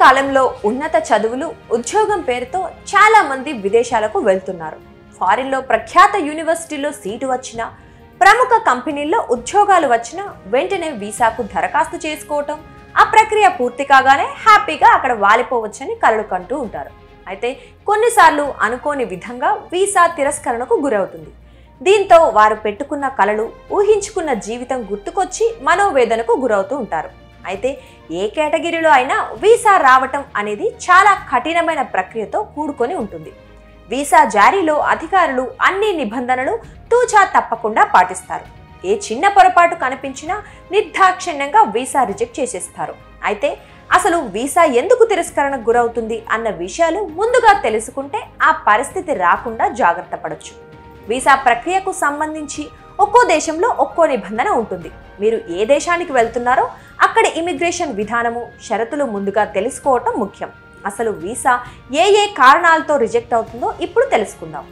కాలంలో ఉన్నత చదువులు ఉద్యోగం పేరుతో చాలా మంది విదేశాలకు వెళ్తున్నారు ఫారిన్లో ప్రఖ్యాత యూనివర్సిటీలో సీటు వచ్చినా ప్రముఖ కంపెనీల్లో ఉద్యోగాలు వచ్చినా వెంటనే వీసాకు దరఖాస్తు చేసుకోవటం ఆ ప్రక్రియ పూర్తి కాగానే హ్యాపీగా అక్కడ వాలిపోవచ్చని కలలు కంటూ ఉంటారు అయితే కొన్నిసార్లు అనుకోని విధంగా వీసా తిరస్కరణకు గురవుతుంది దీంతో వారు పెట్టుకున్న కలలు ఊహించుకున్న జీవితం గుర్తుకొచ్చి మనోవేదనకు గురవుతూ ఉంటారు అయితే ఏ కేటగిరీలో అయినా వీసా రావటం అనేది చాలా కఠినమైన ప్రక్రియతో కూడుకొని ఉంటుంది వీసా జారీలో అధికారులు అన్ని నిబంధనలు తూచా తప్పకుండా పాటిస్తారు ఏ చిన్న పొరపాటు కనిపించినా నిర్దాక్షిణ్యంగా వీసా రిజెక్ట్ చేసేస్తారు అయితే అసలు వీసా ఎందుకు తిరస్కరణకు గురవుతుంది అన్న విషయాలు ముందుగా తెలుసుకుంటే ఆ పరిస్థితి రాకుండా జాగ్రత్త పడొచ్చు వీసా ప్రక్రియకు సంబంధించి ఒక్కో దేశంలో ఒక్కో నిబంధన ఉంటుంది మీరు ఏ దేశానికి వెళ్తున్నారో అక్కడ ఇమిగ్రేషన్ విధానము షరతులు ముందుగా తెలుసుకోవటం ముఖ్యం అసలు వీసా ఏ ఏ కారణాలతో రిజెక్ట్ అవుతుందో ఇప్పుడు తెలుసుకుందాం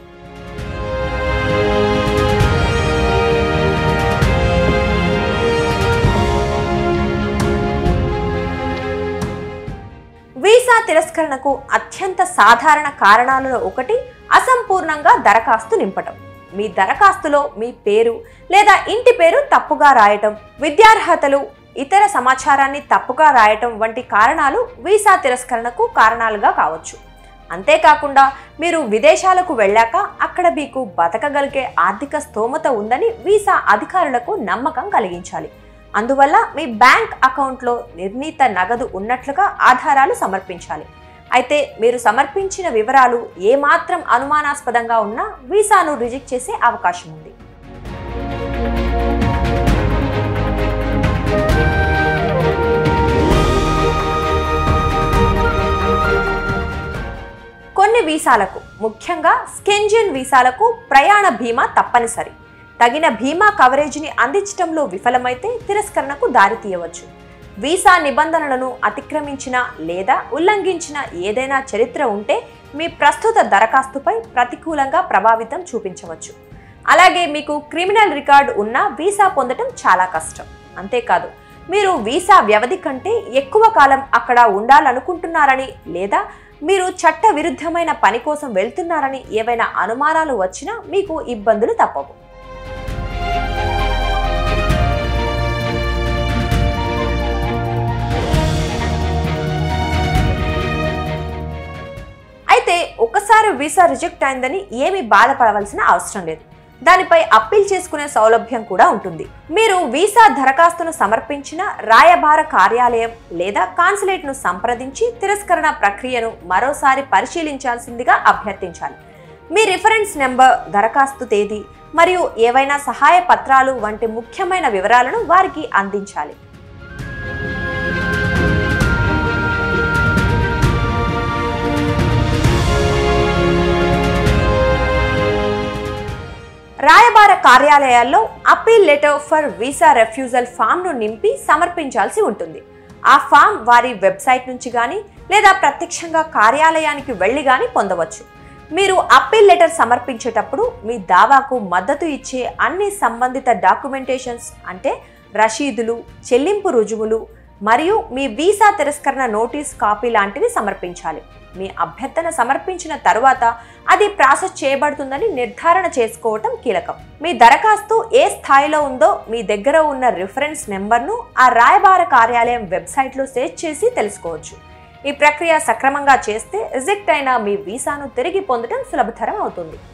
వీసా తిరస్కరణకు అత్యంత సాధారణ కారణాలలో ఒకటి అసంపూర్ణంగా దరఖాస్తు నింపటం మీ దరఖాస్తులో మీ పేరు లేదా ఇంటి పేరు తప్పుగా రాయటం విద్యార్హతలు ఇతర సమాచారాన్ని తప్పుగా రాయటం వంటి కారణాలు వీసా తిరస్కరణకు కారణాలుగా కావచ్చు అంతేకాకుండా మీరు విదేశాలకు వెళ్ళాక అక్కడ మీకు బతకగలిగే ఆర్థిక స్తోమత ఉందని వీసా అధికారులకు నమ్మకం కలిగించాలి అందువల్ల మీ బ్యాంక్ అకౌంట్లో నిర్ణీత నగదు ఉన్నట్లుగా ఆధారాలు సమర్పించాలి అయితే మీరు సమర్పించిన వివరాలు ఏమాత్రం అనుమానాస్పదంగా ఉన్నా వీసాను రిజెక్ట్ చేసే అవకాశం ఉంది కొన్ని వీసాలకు ముఖ్యంగా స్కెంజన్ వీసాలకు ప్రయాణ బీమా తప్పనిసరి తగిన బీమా కవరేజీని అందించడంలో విఫలమైతే తిరస్కరణకు దారితీయవచ్చు వీసా నిబంధనలను అతిక్రమించిన లేదా ఉల్లంఘించిన ఏదైనా చరిత్ర ఉంటే మీ ప్రస్తుత దరఖాస్తుపై ప్రతికూలంగా ప్రభావితం చూపించవచ్చు అలాగే మీకు క్రిమినల్ రికార్డు ఉన్న వీసా పొందడం చాలా కష్టం అంతేకాదు మీరు వీసా వ్యవధి కంటే ఎక్కువ కాలం అక్కడ ఉండాలనుకుంటున్నారని లేదా మీరు చట్ట విరుద్ధమైన పని కోసం వెళ్తున్నారని ఏవైనా అనుమానాలు వచ్చినా మీకు ఇబ్బందులు తప్పవు అయితే ఒకసారి వీసా రిజెక్ట్ అయిందని ఏమీ బాధపడవలసిన అవసరం లేదు దానిపై అప్పీల్ చేసుకునే సౌలభ్యం కూడా ఉంటుంది మీరు వీసా దరఖాస్తును సమర్పించిన రాయబార కార్యాలయం లేదా కాన్సులేట్ను సంప్రదించి తిరస్కరణ ప్రక్రియను మరోసారి పరిశీలించాల్సిందిగా అభ్యర్థించాలి మీ రిఫరెన్స్ నెంబర్ దరఖాస్తు తేదీ మరియు ఏవైనా సహాయ పత్రాలు వంటి ముఖ్యమైన వివరాలను వారికి అందించాలి రాయబార కార్యాలయాల్లో appeal letter for visa refusal ఫామ్ను నింపి సమర్పించాల్సి ఉంటుంది ఆ ఫామ్ వారి వెబ్సైట్ నుంచి కానీ లేదా ప్రత్యక్షంగా కార్యాలయానికి వెళ్ళి కానీ పొందవచ్చు మీరు అప్పీల్ లెటర్ సమర్పించేటప్పుడు మీ దావాకు మద్దతు ఇచ్చే అన్ని సంబంధిత డాక్యుమెంటేషన్స్ అంటే రసీదులు చెల్లింపు రుజువులు మరియు మీ వీసా తిరస్కరణ నోటీస్ కాపీ లాంటివి సమర్పించాలి మీ అభ్యర్థన సమర్పించిన తరువాత అది ప్రాసెస్ చేయబడుతుందని నిర్ధారణ చేసుకోవటం కీలకం మీ దరఖాస్తు ఏ స్థాయిలో ఉందో మీ దగ్గర ఉన్న రిఫరెన్స్ నెంబర్ను ఆ రాయబార కార్యాలయం వెబ్సైట్లో సేవ్ చేసి తెలుసుకోవచ్చు ఈ ప్రక్రియ సక్రమంగా చేస్తే రిజెక్ట్ అయిన మీ వీసాను తిరిగి పొందడం సులభతరం అవుతుంది